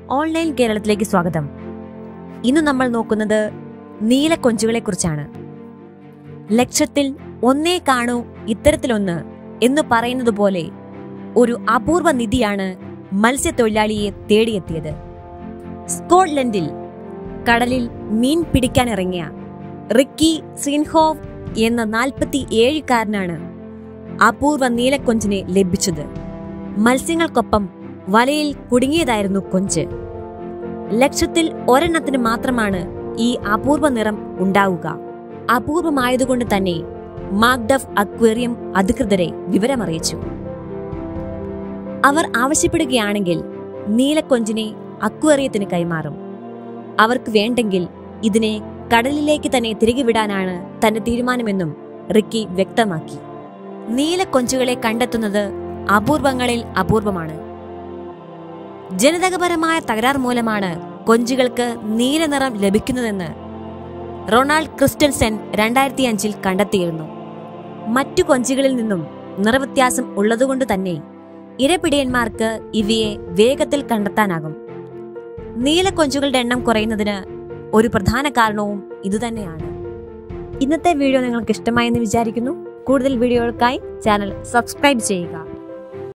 online കേരളത്തിലേക്ക് സ്വാഗതം ഇന്ന് നമ്മൾ നോക്കുന്നത് നീലക്കൊഞ്ചുകളെ കുറിച്ചാണ് ലക്ഷത്തിൽ ഒന്നേ കാണൂ ഇത്തരത്തിലൊന്ന് എന്ന് പറയുന്നത് പോലെ ഒരു അപൂർവ നിധിയാണ് മത്സ്യത്തൊഴിലാളിയെ തേടിയെത്തിയത് സ്കോട്ട്ലൻഡിൽ കടലിൽ മീൻ പിടിക്കാനിറങ്ങിയ റിക്കി സിൻഹോവ് എന്ന നാൽപ്പത്തി ഏഴുകാരനാണ് അപൂർവ നീലക്കൊഞ്ചിനെ ലഭിച്ചത് മത്സ്യങ്ങൾക്കൊപ്പം വലയിൽ കുടുങ്ങിയതായിരുന്നു കൊഞ്ച് ലക്ഷത്തിൽ ഒരെണ്ണത്തിന് മാത്രമാണ് ഈ അപൂർവ നിറം ഉണ്ടാവുക അപൂർവമായതുകൊണ്ട് തന്നെ മാഗ്ഡഫ് അക്വേറിയം അധികൃതരെ വിവരമറിയിച്ചു അവർ ആവശ്യപ്പെടുകയാണെങ്കിൽ നീലക്കൊഞ്ചിനെ അക്വേറിയത്തിന് കൈമാറും അവർക്ക് വേണ്ടെങ്കിൽ ഇതിനെ കടലിലേക്ക് തന്നെ തിരികെ വിടാനാണ് തന്റെ തീരുമാനമെന്നും റിക്കി വ്യക്തമാക്കി നീലക്കൊഞ്ചുകളെ കണ്ടെത്തുന്നത് അപൂർവങ്ങളിൽ അപൂർവമാണ് ജനിതകപരമായ തകരാർ മൂലമാണ് കൊഞ്ചുകൾക്ക് നീലനിറം ലഭിക്കുന്നതെന്ന് റൊണാൾഡ് ക്രിസ്റ്റൻസെൻ രണ്ടായിരത്തി അഞ്ചിൽ കണ്ടെത്തിയിരുന്നു മറ്റു കൊഞ്ചുകളിൽ നിന്നും നിറവ്യത്യാസം ഉള്ളതുകൊണ്ട് തന്നെ ഇരപിടിയന്മാർക്ക് ഇവയെ വേഗത്തിൽ കണ്ടെത്താനാകും നീലക്കൊഞ്ചുകളുടെ എണ്ണം കുറയുന്നതിന് ഒരു പ്രധാന കാരണവും ഇതുതന്നെയാണ് ഇന്നത്തെ വീഡിയോ നിങ്ങൾക്ക് ഇഷ്ടമായെന്ന് വിചാരിക്കുന്നു കൂടുതൽ വീഡിയോകൾക്കായി ചാനൽ സബ്സ്ക്രൈബ് ചെയ്യുക